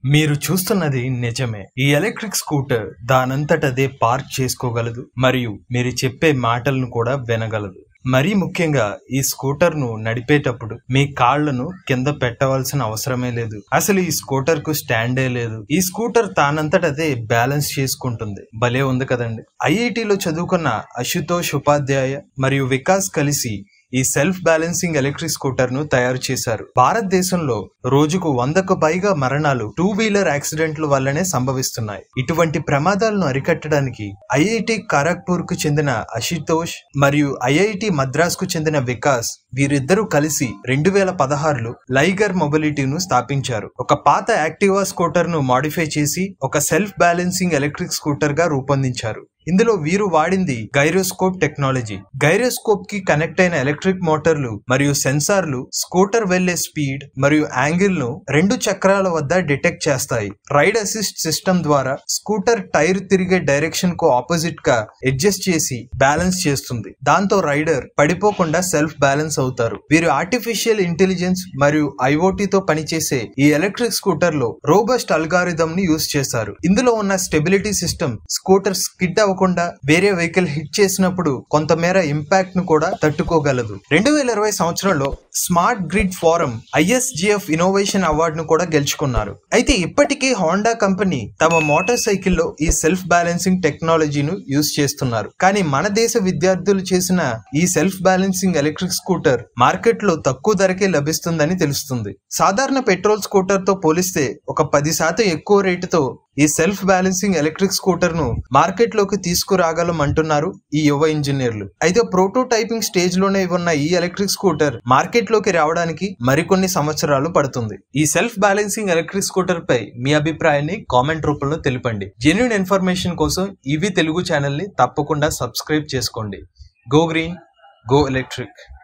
మీరు చూస్తున్నది నిజమే ఈ ఎలక్ట్రిక్ స్కూటర్ దానంతటదే పార్క్ చేసుకోగలదు మరియు మీరు చెప్పే మాటలను కూడా వినగలదు మరీ ముఖ్యంగా ఈ స్కూటర్ ను నడిపేటప్పుడు మీ కాళ్లను కింద పెట్టవలసిన అవసరమే లేదు అసలు ఈ స్కూటర్ కు స్టాండే లేదు ఈ స్కూటర్ తానంతటదే బ్యాలెన్స్ చేసుకుంటుంది భలే ఉంది కదండి ఐఐటిలో చదువుకున్న అశుతోష్ ఉపాధ్యాయ మరియు వికాస్ కలిసి ఈ సెల్ఫ్ బ్యాలెన్సింగ్ ఎలక్ట్రిక్ స్కూటర్ ను తయారు చేశారు భారతదేశంలో రోజుకు వందకు పైగా మరణాలు టూ వీలర్ యాక్సిడెంట్ల వల్లనే సంభవిస్తున్నాయి ఇటువంటి ప్రమాదాలను అరికట్టడానికి ఐఐటి ఖరగ్పూర్ కు చెందిన అశుతోష్ మరియు ఐఐటి మద్రాస్ కు చెందిన వికాస్ వీరిద్దరూ కలిసి రెండు వేల పదహారులో లైగర్ మొబిలిటీను స్థాపించారు ఒక పాత యాక్టివా స్కూటర్ ను మాడిఫై చేసి ఒక సెల్ఫ్ బ్యాలెన్సింగ్ ఎలక్ట్రిక్ స్కూటర్ గా రూపొందించారు ఇందులో వీరు వాడింది గైరోస్కోప్ టెక్నాలజీ గైరోస్కోప్ కి కనెక్ట్ అయిన ఎలక్ట్రిక్ మోటార్లు మరియు సెన్సార్లు స్కూటర్ వెళ్లే స్పీడ్ మరియు యాంగిల్ ను రెండు చక్రాల వద్ద డిటెక్ట్ చేస్తాయి రైడ్ అసిస్ట్ సిస్టమ్ ద్వారా స్కూటర్ టైర్ తిరిగే డైరెక్షన్ కు ఆపోజిట్ గా అడ్జస్ట్ చేసి బ్యాలెన్స్ చేస్తుంది దాంతో రైడర్ పడిపోకుండా సెల్ఫ్ బ్యాలెన్స్ అవుతారు వీరు ఆర్టిఫిషియల్ ఇంటెలిజెన్స్ మరియు ఐఓటీ తో పనిచేసే ఈ ఎలక్ట్రిక్ స్కూటర్ లో రోబస్ట్ అల్గారిథం ని యూజ్ చేశారు ఇందులో ఉన్న స్టెబిలిటీ సిస్టమ్ స్కూటర్ స్కిడ్ అవ్వకుండా వేరే వెహికల్ హిట్ చేసినప్పుడు కొంతమేర ఇంపాక్ట్ ను కూడా తట్టుకోగలదు రెండు వేల ఇరవై సంవత్సరంలో smart grid forum ISGF innovation award ను కూడా గెలుచుకున్నారు అయితే ఇప్పటికీ హోండా కంపెనీ తమ మోటార్ సైకిల్లో ఈ సెల్ఫ్ బ్యాలెన్సింగ్ టెక్నాలజీను యూజ్ చేస్తున్నారు కానీ మన దేశ విద్యార్థులు చేసిన ఈ self balancing electric scooter market లో తక్కువ ధరకే లభిస్తుందని తెలుస్తుంది సాధారణ పెట్రోల్ స్కూటర్ తో పోలిస్తే ఒక పది శాతం ఎక్కువ రేటుతో ఈ సెల్ఫ్ బ్యాలెన్సింగ్ ఎలక్ట్రిక్ స్కూటర్ ను మార్కెట్ లోకి తీసుకురాగలం అంటున్నారు ఈ యువ ఇంజనీర్లు అయితే ప్రోటోటైపింగ్ స్టేజ్ లోనే ఉన్న ఈ ఎలక్ట్రిక్ స్కూటర్ మార్కెట్ లోకి రావడానికి మరికొన్ని సంవత్సరాలు పడుతుంది ఈ సెల్ఫ్ బ్యాలెన్సింగ్ ఎలక్ట్రిక్ స్కూటర్ పై మీ అభిప్రాయాన్ని కామెంట్ రూపంలో తెలిపండి జెన్యున్ ఇన్ఫర్మేషన్ కోసం ఇవి తెలుగు ఛానల్ ని తప్పకుండా సబ్స్క్రైబ్ చేసుకోండి గో గ్రీన్ గో ఎలక్ట్రిక్